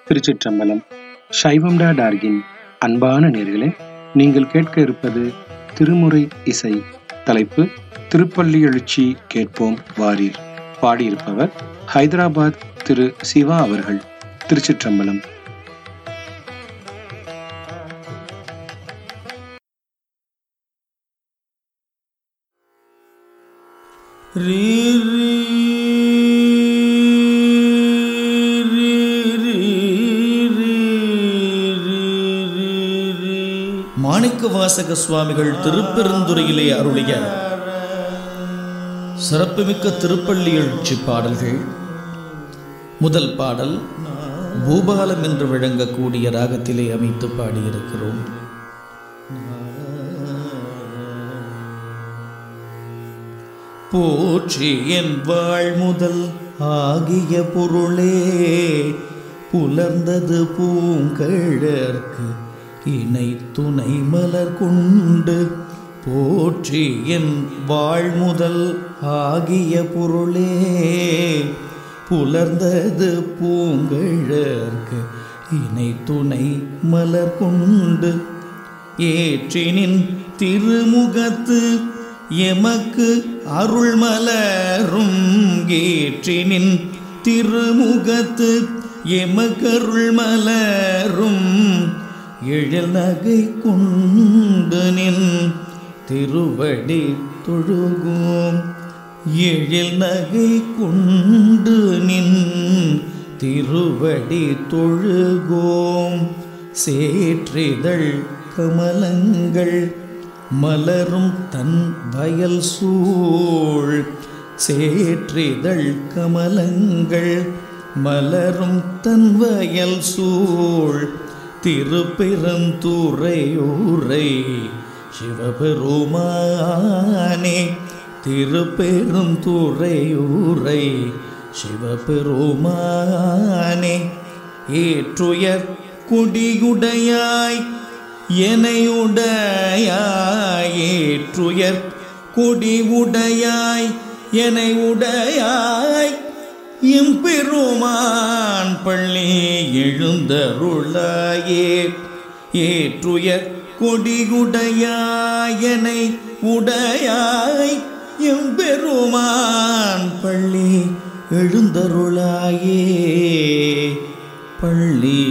திருச்சிற்றம்பலம் சைவம்டா டார்கின் அன்பான நேர்களே நீங்கள் கேட்க இருப்பது திருமுறை இசை தலைப்பு திருப்பள்ளி எழுச்சி கேட்போம் வாரீர் பாடியிருப்பவர் ஹைதராபாத் திரு சிவா அவர்கள் திருச்சிற்றம்பலம் ரீ ரீ ரீ ரீ ரீ ரீ ரீ ரீ. மாணிக்க வாசக சுவாமிகள் திருப்பெருந்துறையிலே அருளிய சிறப்புமிக்க திருப்பள்ளி எழுச்சி பாடல்கள் முதல் பாடல் பூபாலம் என்று விளங்கக்கூடிய ராகத்திலே அமைத்து பாடியிருக்கிறோம் போற்றி என் வாழ் முதல் ஆகிய பொருளே புலர்ந்தது பூங்கழற்கு இணை துணை மலர் கொண்டு போற்றி என் வாழ் முதல் ஆகிய பொருளே புலர்ந்தது பூங்கழற்கு இணை துணை மலர் கொண்டு ஏற்றினின் திருமுகத்து எமக்கு அருள் மலரும் ஏற்றினின் திருமுகத்து எமக்கருள் மலரும் எழில் நகை கொண்டு நின் திருவடி தொழுகும் எழில் நகை கொண்டு நின் திருவடி தொழுகோம் சேற்றிதழ் கமலங்கள் மலரும் தன் வயல் சூழ் சேற்றிதழ் கமலங்கள் மலரும் தன் வயல் சூழ் திருப்பெருந்துறையூரை சிவபெருமானே திருப்பெருந்துறையூரை சிவபெருமானே ஏற்றுயர் கொடியுடையாய் எனையுடையாய் ஏற்றுயர் கொடியுடையாய் எனை உடையாய் எம்பெருமான் பள்ளி எழுந்தருளாயே ஏற்றுயர் கொடியுடையாயனை உடையாய் எம்பெருமான் பள்ளி எழுந்தருளாயே பள்ளி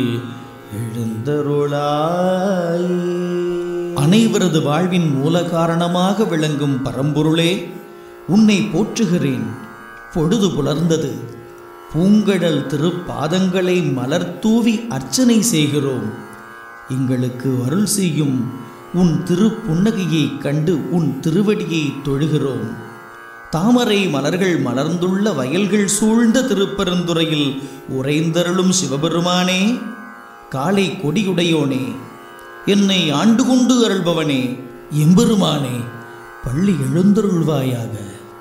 எழுந்தருளாய் அனைவரது வாழ்வின் மூல காரணமாக விளங்கும் பரம்பொருளே உன்னை போற்றுகிறேன் பொழுது புலர்ந்தது பூங்கடல் திருப்பாதங்களை மலர்தூவி அர்ச்சனை செய்கிறோம் எங்களுக்கு அருள் செய்யும் உன் திருப்புன்னகையைக் கண்டு உன் திருவடியை தொழுகிறோம் தாமரை மலர்கள் மலர்ந்துள்ள வயல்கள் சூழ்ந்த திருப்பெருந்துறையில் உறைந்தருளும் சிவபெருமானே காலை கொடியுடையோனே என்னை ஆண்டு கொண்டு அருள்பவனே எம்பெருமானே பள்ளி எழுந்தருள்வாயாக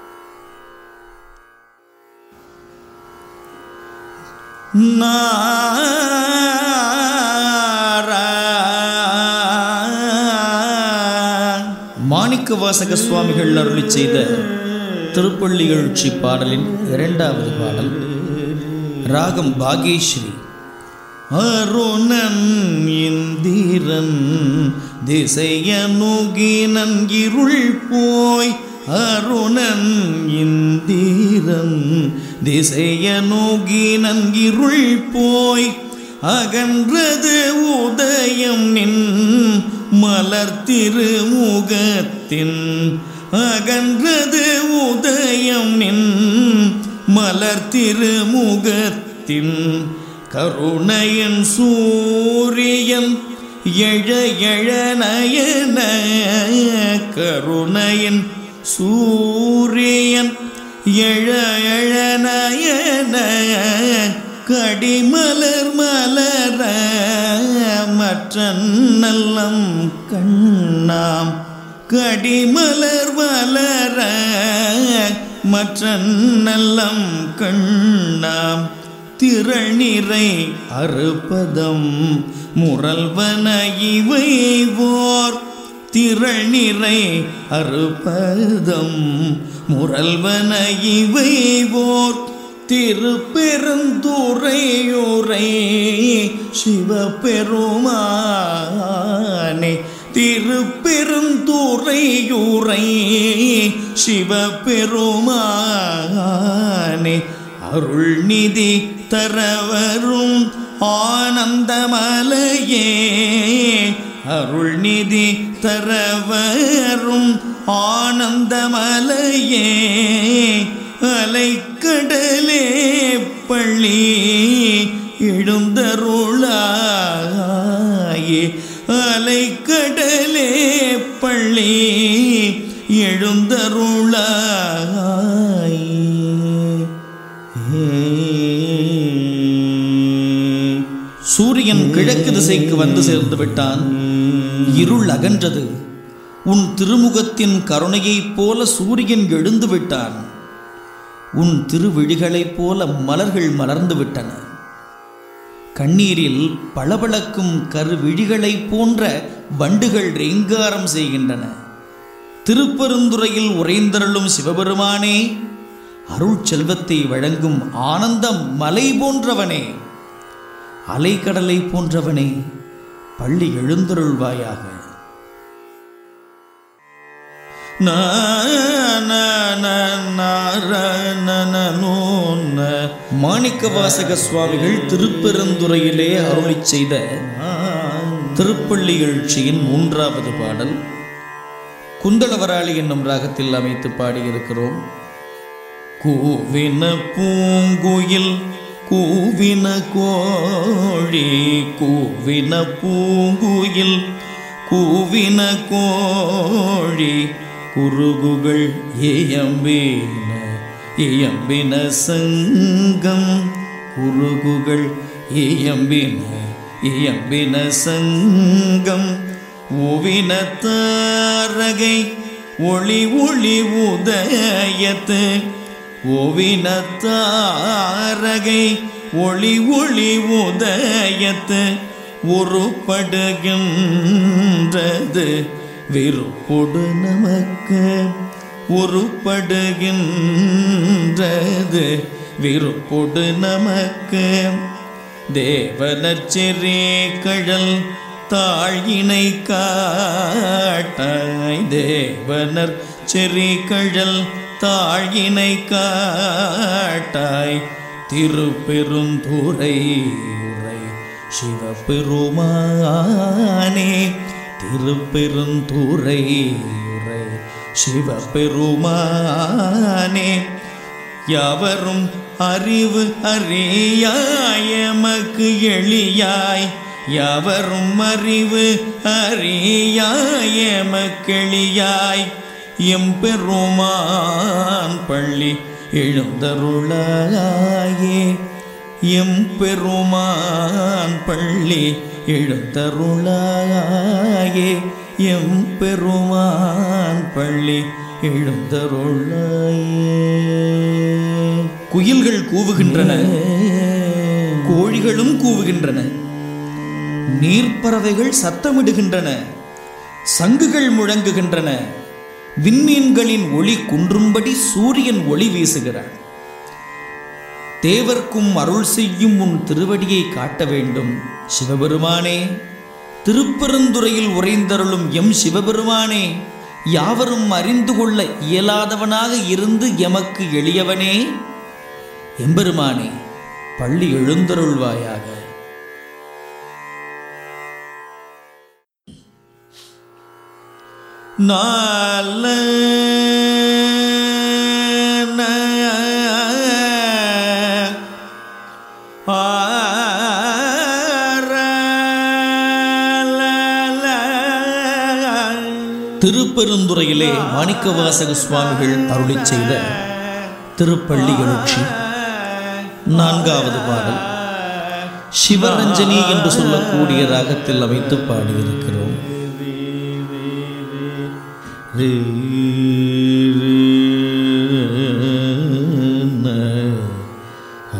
மாணிக்க வாசக சுவாமிகள் அருளி செய்த திருப்பள்ளி எழுச்சி பாடலின் இரண்டாவது பாடல் ராகம் பாகேஸ்ரீ அருணன் இந்திரன் திசையனுகினன் இருள் போய் அருணன் இந்திரன் திசையனுகினன் இருள் போய் அகன்றது உதயம் நின் மலர் திருமுகத்தின் அகன்றது உதயம் நின் மலர் திருமுகத்தின் கருணையன் சூரியன் எழ எழ நயன கருணையன் சூரியன் எழ எழ நயன கடிமலர் மலர மற்ற நல்லம் கண்ணாம் கடிமலர் மலர மற்ற நல்லம் கண்ணாம் திரணிறை அறுபதம் முரல்வன இவை ஓர் திரணிறை அறுபதம் முரல்வன இவை ஓர் திருப்பெருந்துறையுரை சிவபெருமானே திருப்பெருந்துறையுரை சிவபெருமானே அருள்நிதி தரவரும் ஆனந்தமலையே அருள்நிதி தரவரும் ஆனந்தமலையே அலைக்கடலே பள்ளி எழுந்தருளாயே அலைக்கடலே பள்ளி எழுந்தருளாயே சூரியன் கிழக்கு திசைக்கு வந்து சேர்ந்து விட்டான் இருள் அகன்றது உன் திருமுகத்தின் கருணையைப் போல சூரியன் எழுந்து விட்டான் உன் திருவிழிகளைப் போல மலர்கள் மலர்ந்து விட்டன கண்ணீரில் பளபளக்கும் கருவிழிகளைப் போன்ற வண்டுகள் ரீங்காரம் செய்கின்றன திருப்பெருந்துறையில் உறைந்தருளும் சிவபெருமானே அருள் செல்வத்தை வழங்கும் ஆனந்தம் மலை போன்றவனே அலைக்கடலை போன்றவனே பள்ளி எழுந்தருள்வாயாக மாணிக்க வாசக சுவாமிகள் திருப்பெருந்துறையிலே அருளிச் செய்த திருப்பள்ளி எழுச்சியின் மூன்றாவது பாடல் குந்தளவராளி என்னும் ராகத்தில் அமைத்து பாடியிருக்கிறோம் கூவின பூங்குயில் கூவின கோழி கூவின பூங்குயில் கூவின கோழி குருகுகள் ஏயம்பின ஏயம்பின சங்கம் குருகுகள் ஏயம்பின ஏயம்பின சங்கம் ஓவின தாரகை ஒளி ஒளி உதயத்து ஓவின தாரகை ஒளி ஒளி உதயத்து ஒருபடுகின்றது விருப்பொடு நமக்கு ஒருபடுகின்றது விருப்பொடு நமக்கு தேவனச்சிறே கழல் தாழினை காட்டாய் தேவனர் செறி கழல் தாழினை காட்டாய் திருப்பெருந்துறை உரை சிவபெருமானே திருப்பெருந்துறை உரை சிவபெருமானே யாவரும் அறிவு அறியாய் எமக்கு எளியாய் யாவரும் அறிவு அறியாய் எமக்கெளியாய் எம்பெருமான் பள்ளி எழுந்தருளாயே எம்பெருமான் பள்ளி எழுந்தருளாயே எம்பெருமான் பள்ளி எழுந்தருளாயே குயில்கள் கூவுகின்றன கோழிகளும் கூவுகின்றன நீர்ப்பறவைகள் சத்தமிடுகின்றன சங்குகள் முழங்குகின்றன விண்மீன்களின் ஒளி குன்றும்படி சூரியன் ஒளி வீசுகிறான் தேவர்க்கும் அருள் செய்யும் உன் திருவடியை காட்ட வேண்டும் சிவபெருமானே திருப்பெருந்துறையில் உறைந்தருளும் எம் சிவபெருமானே யாவரும் அறிந்து கொள்ள இயலாதவனாக இருந்து எமக்கு எளியவனே எம்பெருமானே பள்ளி எழுந்தருள்வாயாக நால திருப்பெருந்துறையிலே மாணிக்கவாசக சுவாமிகள் அருளிச் செய்த திருப்பள்ளி எழுச்சி நான்காவது பாடல் சிவரஞ்சனி என்று சொல்லக்கூடிய ராகத்தில் அமைத்து பாடியிருக்கிறோம் ரே, ரே, ந, ஆ.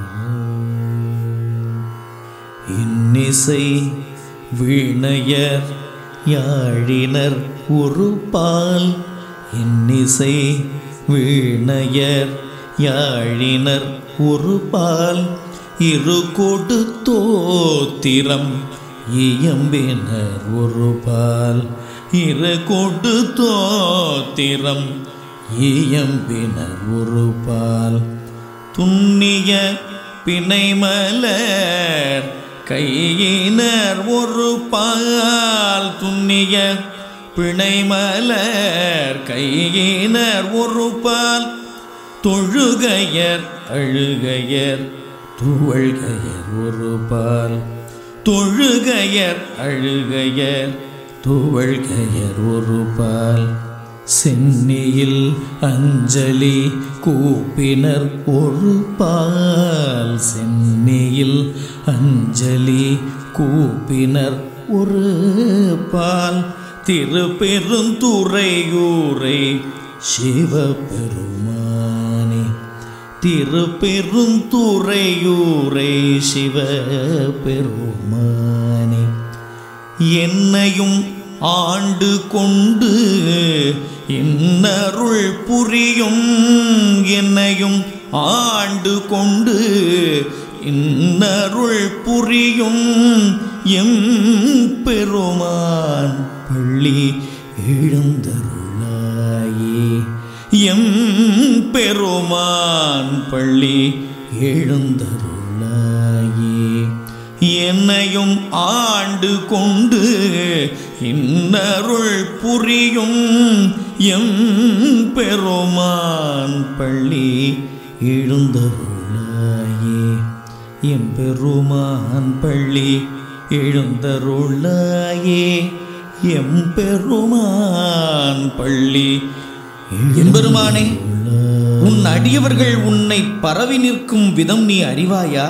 இன்னிசை வீணையர் யாழினர் ஒரு பால் இன்னிசை வீணையர் யாழினர் ஒரு பால் இரு கொடு தோத்திரம் இயம்பினர் ஒரு பால் இரு கொடு தோத்திரம் இயம்பினர் ஒரு பால் துண்ணிய பிணைமலர் கையினர் ஒரு பால் துண்ணிய பிணைமலர் கையினர் ஒரு பால் தொழுகையர் அழுகையர் துவழ்கையர் ஒரு பால் தொழுகையர் அழுகையர் துவழ்கையர் ஒரு பால் சென்னியில் அஞ்சலி கூப்பினர் ஒரு பால் சென்னியில் அஞ்சலி கூப்பினர் ஒரு பால் திருப்பெருந்துறையூரை சிவபெருமானே திருப்பெருந்துறையூரை சிவபெருமானே என்னையும் ஆண்டு கொண்டு இன்னருள் புரியும் என்னையும் ஆண்டு கொண்டு இன்னருள் புரியும் எம் பெருமான் பள்ளி எழுந்தருளாயே எம் பெருமான் பள்ளி எழுந்தருளாயே என்னையும் ஆண்டு கொண்டு இன்னருள் புரியும் எம் பெருமான் பள்ளி எழுந்தருளாயே எம் பெருமான் பள்ளி எழுந்தருளாயே எம் பெருமான் பள்ளி எம்பெருமானே உன் அடியவர்கள் உன்னை பரவி நிற்கும் விதம் நீ அறிவாயா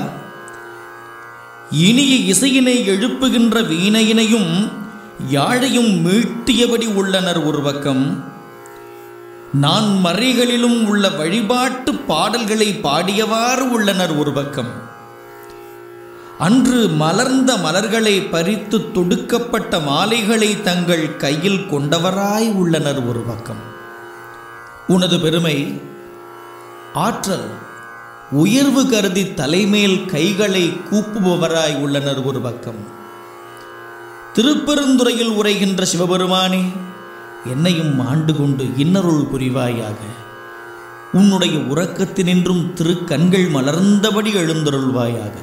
இனிய இசையினை எழுப்புகின்ற வீணையினையும் யாழையும் மீட்டியபடி உள்ளனர் ஒரு பக்கம் நான் மறைகளிலும் உள்ள வழிபாட்டு பாடல்களை பாடியவாறு உள்ளனர் ஒரு பக்கம் அன்று மலர்ந்த மலர்களை பறித்து தொடுக்கப்பட்ட மாலைகளை தங்கள் கையில் கொண்டவராய் உள்ளனர் ஒரு பக்கம் உனது பெருமை ஆற்றல் உயர்வு கருதி தலைமேல் கைகளை கூப்புபவராய் உள்ளனர் ஒரு பக்கம் திருப்பெருந்துறையில் உரைகின்ற சிவபெருமானே என்னையும் ஆண்டு கொண்டு இன்னருள் புரிவாயாக உன்னுடைய உறக்கத்தினின்றும் திருக்கண்கள் மலர்ந்தபடி எழுந்தருள்வாயாக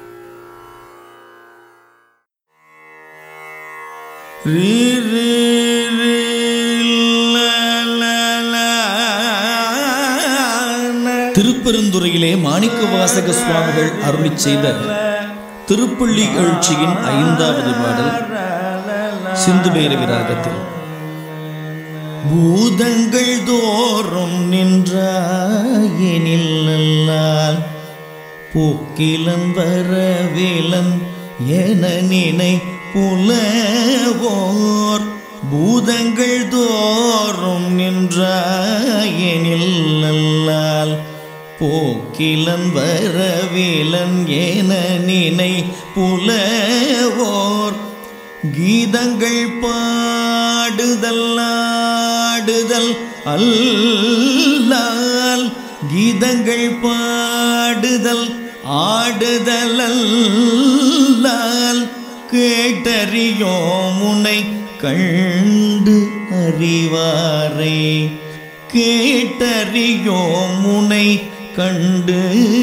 திருப்பெருந்துறையிலே மாணிக்க வாசக சுவாமிகள் அருளி செய்த திருப்பள்ளி எழுச்சியின் ஐந்தாவது பாடல் சிந்து பைரவி ராகத்தில் பூதங்கள் தோறும் நின்றாயெனில் நல்லால் போக்கிலன் வரவேலன் என நினை புலவோர் பூதங்கள் தோறும் நின்றாயெனில் நல்லால் போக்கிலன் வரவேலன் என நினை புலவோர் கீதங்கள் பாடுதல் ஆடுதல் அல்லால் கீதங்கள் பாடுதல் ஆடுதல் அல்லால் கேட்டறியோம் உன்னை கண்டு அறிவாரே கேட்டறியோம் உன்னை கண்டு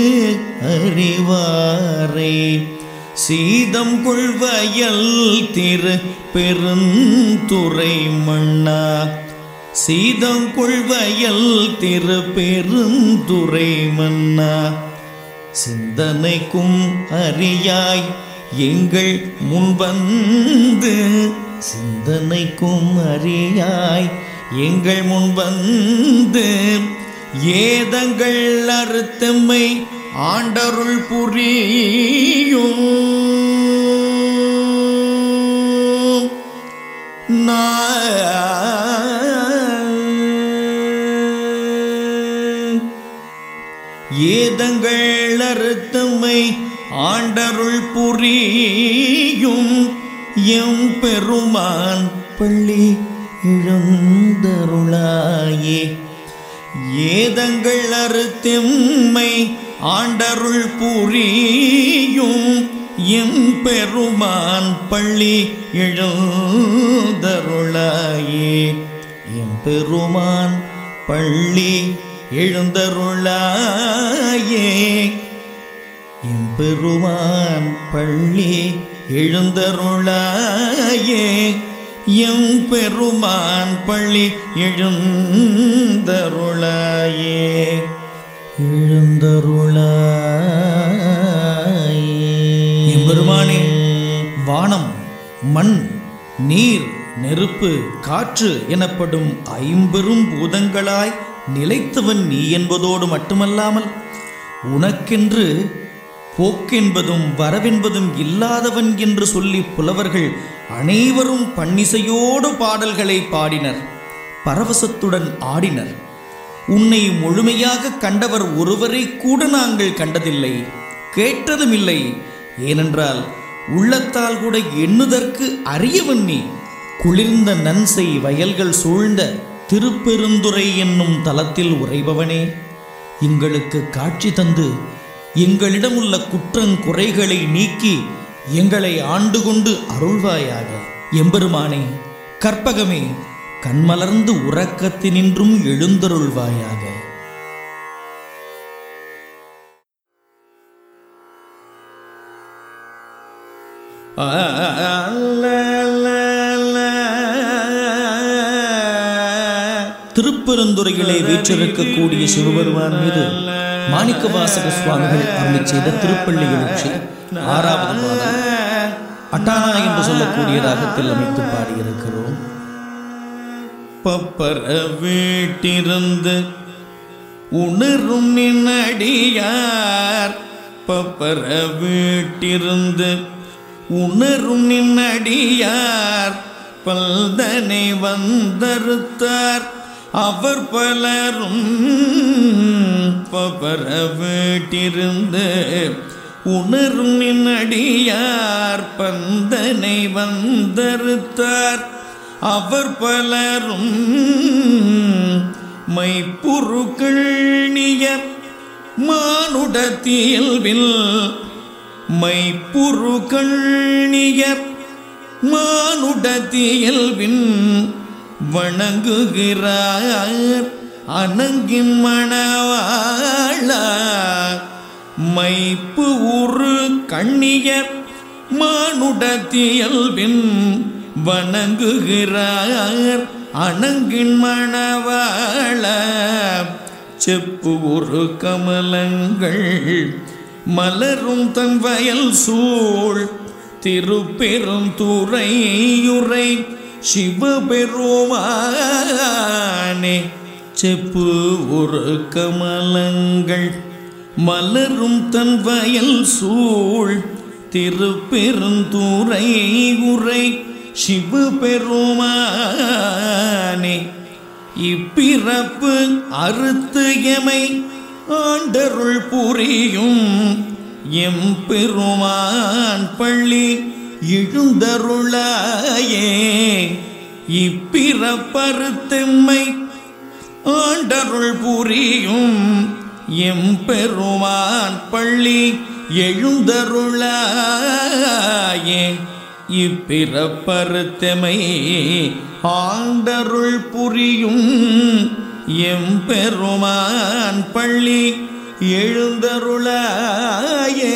அறிவாரே சீதம் கொள்வயல் திரு பெருந்துறை மண்ணா சீதம் கொள்வயல் திரு பெருந்துறை மன்னா சிந்தனைக்கும் அறியாய் எங்கள் முன்வந்து சிந்தனைக்கும் அறியாய் எங்கள் முன்வந்து ஏதங்கள் அறுத்தம்மை ஆண்டருள் புரியும் நான் ஏதங்கள் அறுத்தம்மை ஆண்டருள் புரியும் எம் பெருமான் பள்ளி எழுந்தருளாயே ஏதங்கள் அறுத்தெம்மை ஆண்டருள் புரியும் எம் பெருமான் பள்ளி எழுந்தருளாயே எம் பெருமான் பள்ளி எழுந்தருளாயே எம்பெருமான் பள்ளி எழுந்தருளாயே எம் பெருமான் பள்ளி எழுந்தருளாயே எழுந்தருளாயே எம்பெருமானே வானம் மண் நீர் நெருப்பு காற்று எனப்படும் ஐம்பெரும் பூதங்களாய் நிலைத்தவன் நீ என்பதோடு மட்டுமல்லாமல் உனக்கென்று போக்கென்பதும் வரவென்பதும் இல்லாதவன் என்று சொல்லி புலவர்கள் அனைவரும் பன்னிசையோடு பாடல்களை பாடினர் பரவசத்துடன் ஆடினர் உன்னை முழுமையாக கண்டவர் ஒருவரை கூட நாங்கள் கண்டதில்லை கேட்டதுமில்லை ஏனென்றால் உள்ளத்தால் கூட எண்ணுதற்கு அரியவன் நீ குளிர்ந்த நன்சை வயல்கள் சூழ்ந்த திருப்பெருந்துறை என்னும் தலத்தில் உறைபவனே எங்களுக்கு காட்சி தந்து எங்களிடம் உள்ள குற்றங்குறைகளை நீக்கி எங்களை ஆண்டு கொண்டு அருள்வாயாக எம்பெருமானே கற்பகமே கண்மலர்ந்து உறக்கத்தினின்றும் எழுந்தருள்வாயாக திருப்பெருந்துறையிலே வீற்றிருக்கக்கூடிய சிவபெருமான் மீது மாணிக்கவாசக சுவாமிகள் அருளி செய்த திருப்பள்ளி எழுச்சி ஆறாவது பாடல் அட்டானா என்று சொல்லக்கூடிய ராகத்தில் அமைத்து பாடியிருக்கிறோம் பப்பர வீட்டிருந்து உணரும் நின்னடியார் பப்பர வீட்டிருந்து உணரும் நின்னடியார் பல்தனை வந்தறுத்தார் அவர் பலரும் பப்பர வீட்டிருந்து உணரும் நின்னடியார் பந்தனை வந்தறுத்தார் அவர் பலரும் மைப்புருக்கள் நியர் மானுடத்தியல்பில் மைப்புருக்கள் நியர் மானுடத்தியல்பின் வணங்குகிறார் அணங்கின் மணவாளா மைப்பு உரு கண்ணியர் மானுடத்தியல்பின் வணங்குகிறார் அணங்கின் மணவாள செப்பு ஒரு கமலங்கள் மலரும் தன் வயல் சூழ் திருப்பெரும் துறையுரை சிவபெருமானே செப்பு ஒரு கமலங்கள் மலரும் தன் வயல் சூழ் திருப்பெருந்துறை உரை சிவபெருமானே இப்பிறப்பு அறுத்து எமை ஆண்டருள் புரியும் எம் பெருமான் பள்ளி எழுந்தருளாயே இப்பிறப்பறுத்தெம்மை ஆண்டருள் புரியும் எம் பெருமான் பள்ளி எழுந்தருளாயே இப்பிறப்பறுத்தமை ஆண்டருள் புரியும் எம் பெருமான் பள்ளி எழுந்தருளாயே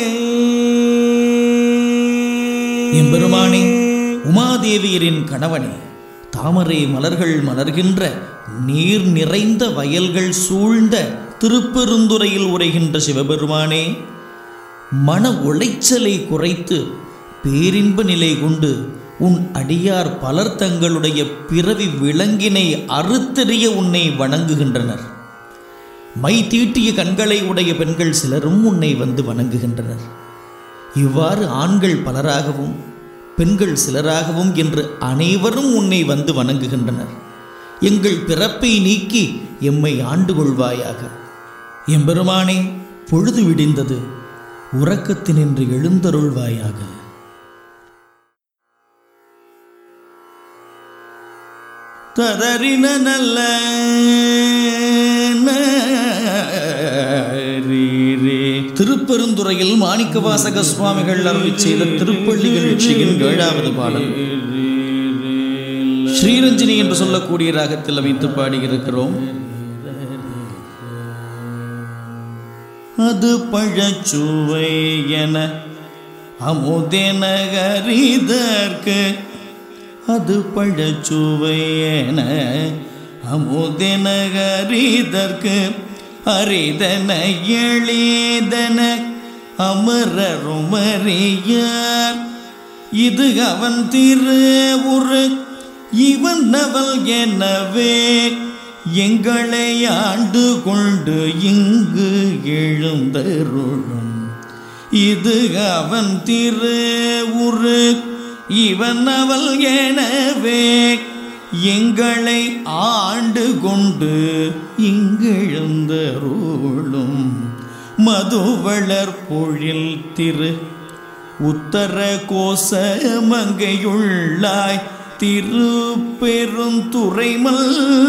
எம்பெருமானே உமாதேவியரின் கணவனே தாமரை மலர்கள் மலர்கின்ற நீர் நிறைந்த வயல்கள் சூழ்ந்த திருப்பெருந்துறையில் உரைகின்ற சிவபெருமானே மன உளைச்சலை குறைத்து பேரின்ப நிலை கொண்டு உன் அடியார் பலர் தங்களுடைய பிறவி விலங்கினை அறுத்தெறிய உன்னை வணங்குகின்றனர் மை தீட்டிய கண்களை உடைய பெண்கள் சிலரும் உன்னை வந்து வணங்குகின்றனர் இவ்வாறு ஆண்கள் பலராகவும் பெண்கள் சிலராகவும் என்று அனைவரும் உன்னை வந்து வணங்குகின்றனர் எங்கள் பிறப்பை நீக்கி எம்மை ஆண்டு கொள்வாயாக எம்பெருமானே பொழுது விடிந்தது உறக்கத்தினின்று எழுந்தருள்வாயாக ததறின நல்ல திருப்பெருந்துறையில் மாணிக்கவாசக சுவாமிகள் அருளி செய்த திருப்பள்ளி எழுச்சியின் ஏழாவது பாடல் ஸ்ரீரஞ்சினி என்று சொல்லக்கூடிய ராகத்தில் அமைத்து பாடியிருக்கிறோம் அது பழச்சுவை என அமுதென அறிதற்கு அது பழச்சுவை என அமுதென அறிதற்கு அரிதன எளிதன அமரரும் அறியார் இது அவன் திருவுரு இவன் அவள் எனவே எங்களை ஆண்டு கொண்டு இங்கு எழுந்தருளும் இது அவன் திருவுரு இவன் அவள் எனவே எங்களை ஆண்டு கொண்டு இங்கெழுந்தருளும் மதுவளர் பொழில் திரு உத்தர கோச மங்கையுள்ளாய் திருப்பெருந்துறைமல்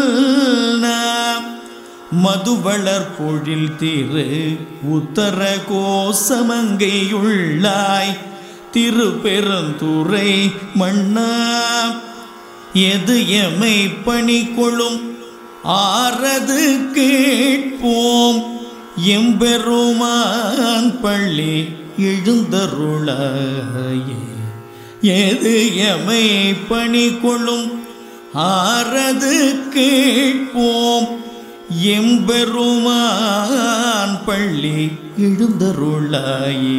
மதுவளர் பொழில் திரு உத்தர கோசமங்கையுள்ளாய் திருப்பெருந்துறை மண்ணா எது எமை பணி கொள்ளும் ஆறது கேட்போம் எம்பெருமான் பள்ளி எழுந்தருளாயே எது எமை பணி கொள்ளும் ஆறது கேட்போம் எம்பெருமான் பள்ளி எழுந்தருளாயே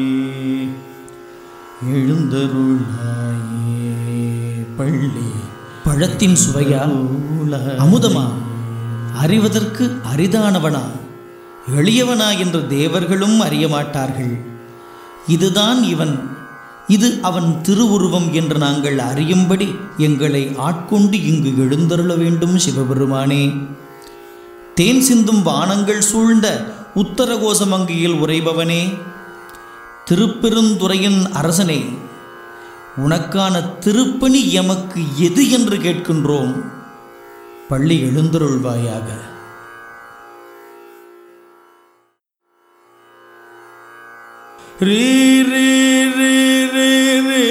எழுந்தருளாயே பள்ளி பழத்தின் சுவையா அமுதமா அறிவதற்கு அரிதானவனா எளியவனா என்று தேவர்களும் அறிய மாட்டார்கள் இதுதான் இவன் இது அவன் திருவுருவம் என்று நாங்கள் அறியும்படி எங்களை ஆட்கொண்டு இங்கு எழுந்தருள வேண்டும் சிவபெருமானே தேன் சிந்தும் வானங்கள் சூழ்ந்த உத்தரகோசமங்கியில் உறைபவனே திருப்பெருந்துறையின் அரசனே உனக்கான திருப்பணி எமக்கு எது என்று கேட்கின்றோம் பள்ளி எழுந்தருள்வாயாக ரீ ரீ ரீ ரீ ரீ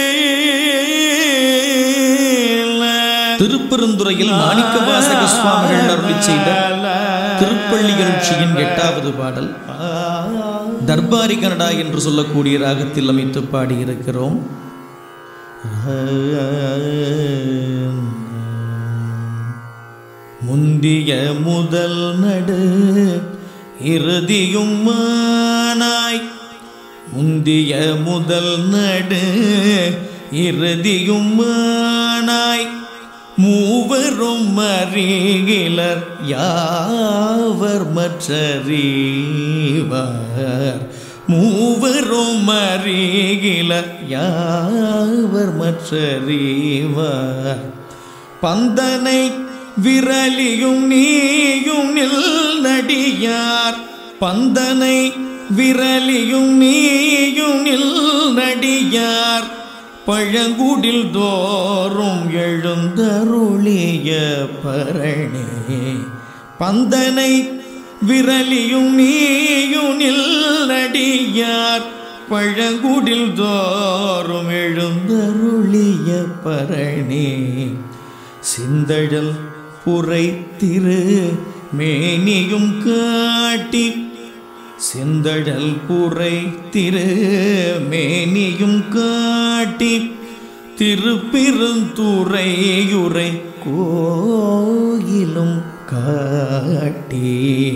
ல. திருப்பெருந்துறையில் மாணிக்கவாசக சுவாமிகள் அருளி செய்த திருப்பள்ளி எழுச்சியின் எட்டாவது பாடல் தர்பாரி கனடா என்று சொல்லக்கூடிய ராகத்தில் அமைத்து பாடியிருக்கிறோம் முந்திய முதல் நடு இறுதியும் மானாய் முந்திய முதல் நடு இறுதியும் மானாய் மூவரும் அறிகிலர் யாவர் மற்றறிவார் மூவரும் அறிகிலர் யாவர் மற்றறிவார் பந்தனை விரலியும் நீயும் நில் நடியார் பந்தனை விரலியும் நீயும் நில் நடியார் பழங்குடில் தோறும் எழுந்தருளிய பரணே பந்தனை விரலியும் நீயும் நில் நடியார் பழங்குடில் தோறும் எழுந்தருளிய பரணே சிந்தழல் புரை திரு மேனியும் காட்டி செந்தழல் புரை திரு மேனியும் காட்டி திருப்பெருந்துறையுரை கோயிலும் காட்டி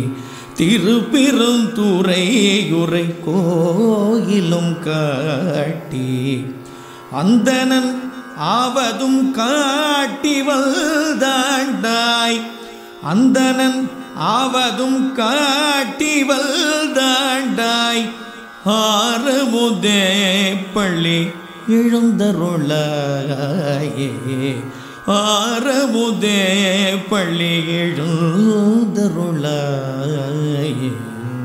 திருப்பெருந்துறையுரை கோயிலும் காட்டி அந்தணன் ஆவதும் காட்டி வல்தாண்டாய் அந்தணன் ஆவதும் காட்டி வல்தாண்டாய் ஆறுமுதே பள்ளி எழுந்தருளாயே ஆறுமுதே பள்ளி எழுந்தருளாயே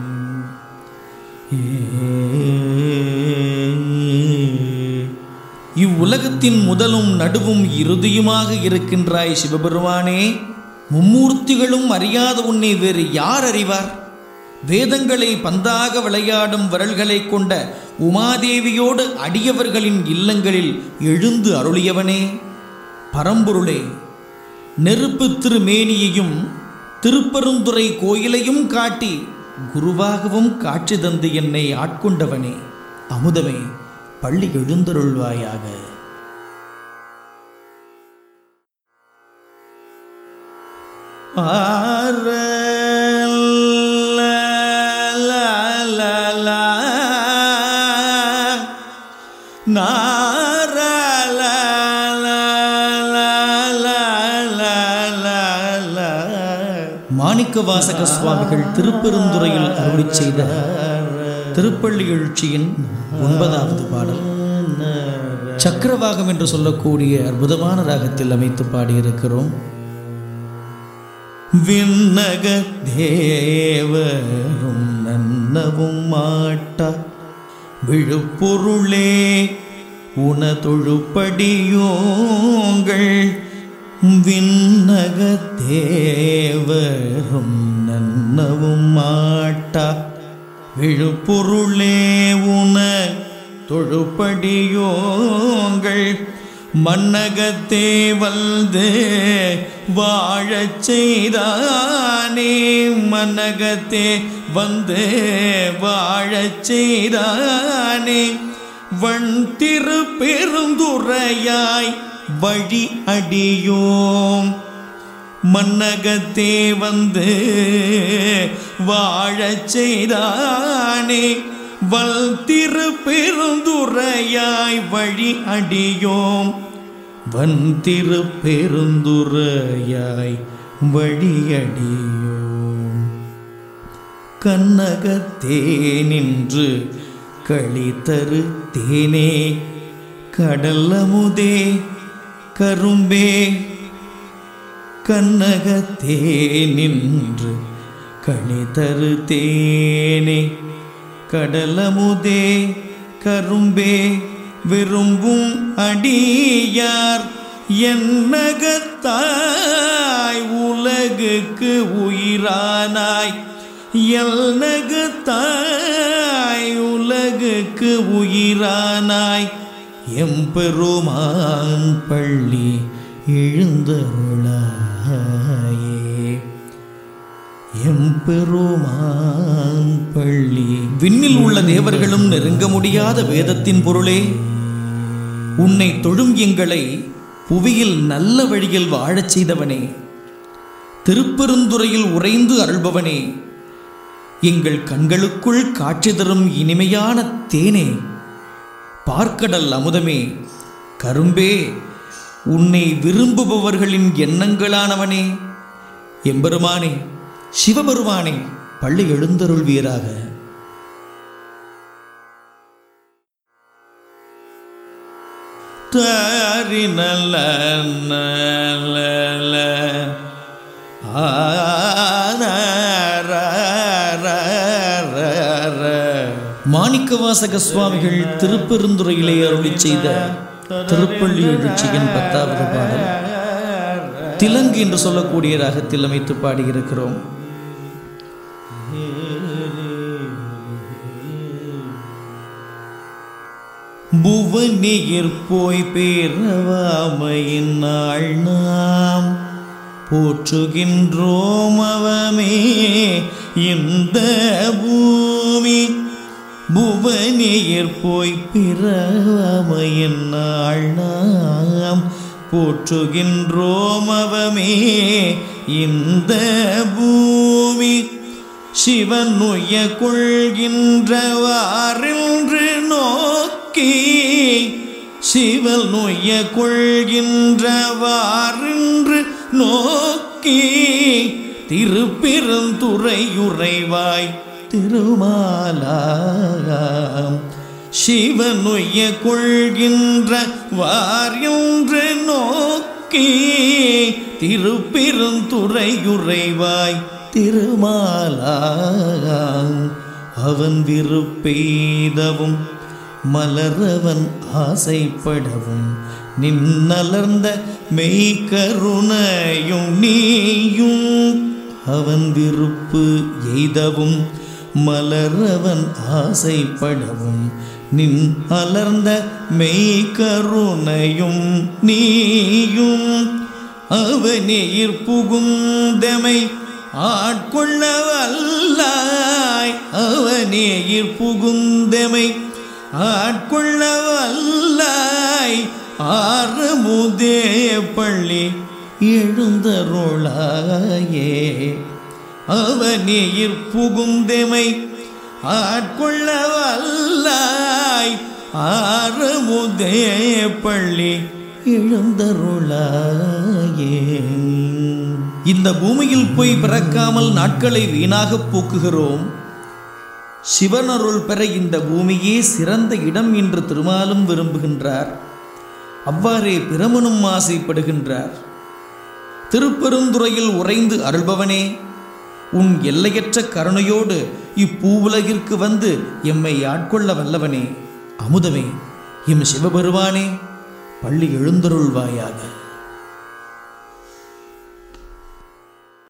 ஏ இவ்வுலகத்தின் முதலும் நடுவும் இறுதியுமாக இருக்கின்றாய் சிவபெருமானே மும்மூர்த்திகளும் அறியாத உன்னை வேறு யார் அறிவார் வேதங்களை பந்தாக விளையாடும் விரல்களை கொண்ட உமாதேவியோடு அடியவர்களின் இல்லங்களில் எழுந்து அருளியவனே பரம்பொருளே நெருப்பு திருமேனியையும் திருப்பெருந்துறை கோயிலையும் காட்டி குருவாகவும் காட்சி தந்து என்னை ஆட்கொண்டவனே அமுதமே பள்ளி எழுந்தருள்வாயாக மாணிக்க வாசக சுவாமிகள் திருப்பெருந்துறையில் அருளிச் செய்த திருப்பள்ளி எழுச்சியின் ஒன்பதாவது பாடல் சக்கரவாகம் என்று சொல்லக்கூடிய அற்புதமான ராகத்தில் அமைத்து பாடியிருக்கிறோம் விண்ணக தேவரும் நன்னவும் மாட்டா விழுப்பொருளே உனதொழுப்படியோங்கள் விண்ணக தேவரும் நன்னவும் மாட்டா விழுப்பொருளே உன தொழுப்படியோங்கள் மன்னகத்தே வந்து வாழச் செய்தானே மன்னகத்தே வந்து வாழச் செய்தானே வண் திரு பெருந்துறையாய் வழி அடியோம் மன்னகத்தே வந்து வாழச் செய்தானே வல் திரு பெருந்துறையாய் வழி அடியோம் வன் திரு பெருந்துறையாய் வழியடியோம் கண்ணகத்தே நின்று களித்தரு தேனே கடலமுதே கரும்பே கண்ணகத்தே நின்று களித்தரு தேனே கடலமுதே கரும்பே விரும்பும் அடியார் என்னகத்தாய் உலகுக்கு உயிரானாய் எல்நகத்தாய் உலகுக்கு உயிரானாய் எம்பெருமான் பள்ளி எழுந்தருளாயே எம்பெருமான் பள்ளி விண்ணில் உள்ள தேவர்களும் நெருங்க முடியாத வேதத்தின் பொருளே உன்னை தொழும் எங்களை புவியில் நல்ல வழியில் வாழச் செய்தவனே திருப்பெருந்துறையில் உறைந்து அருள்பவனே எங்கள் கண்களுக்குள் காட்சி தரும் இனிமையான தேனே பார்க்கடல் அமுதமே கரும்பே உன்னை விரும்புபவர்களின் எண்ணங்களானவனே எம்பெருமானே சிவபெருமானே பள்ளி எழுந்தருள்வீராக தாரி நல்ல நல்ல மாணிக்கவாசக சுவாமிகள் திருப்பெருந்துறையிலே அருளி செய்த திருப்பள்ளி எழுச்சியின் பத்தாவது பாடல் திலங்கு என்று சொல்லக்கூடிய ராகத்தில் அமைத்து பாடியிருக்கிறோம் புவனியிற் போய் பேரவாமையின் நாள் நாம் போற்றுகின்றோம் அவமே இந்த பூமி புவனியிற் போய் பிறவாமையின் நாள் நாம் போற்றுகின்றோம் அவமே இந்த பூமி சிவன் உய கொள்கின்றவாரென்று நோக்கி சிவல் நுய கொள்கின்றவாரென்று நோக்கி திருப்பெருந்துறையுறைவாய் திருமாலாம் சிவனுய கொள்கின்ற வாரியொன்று நோக்கி திருப்பெருந்துறையுறைவாய் திருமாலாம் அவன் விருப்பெய்தவும் மலரவன் ஆசைப்படவும் நின்னலர்ந்த மெய்கருணையும் நீயும் அவன் விருப்பு எய்தவும் மலரவன் ஆசைப்படவும் நின் அலர்ந்த மெய்கருணையும் நீயும் அவனேயிற் புகுந்தமை ஆட்கொள்ள வல்லாய் அவனேயிற் புகுந்தமை ஆட்கொள்ள வல்லாய் ஆறுமுதே பள்ளி எழுந்தருளாயே அவனேயிற் புகுந்தமை ஆட்கொள்ள வல்லாய் ஆறுமுதே பள்ளி எழுந்தருளாயே இந்த பூமியில் போய் பிறக்காமல் நாட்களை வீணாக போக்குகிறோம் சிவனருள் பெற இந்த பூமியே சிறந்த இடம் என்று திருமாலும் விரும்புகின்றார் அவ்வாறே பிரமனும் ஆசைப்படுகின்றார் திருப்பெருந்துறையில் உறைந்து அருள்பவனே உன் எல்லையற்ற கருணையோடு இப்பூவுலகிற்கு வந்து எம்மை ஆட்கொள்ள வல்லவனே அமுதமே எம் சிவபெருமானே பள்ளி எழுந்தருள்வாயாக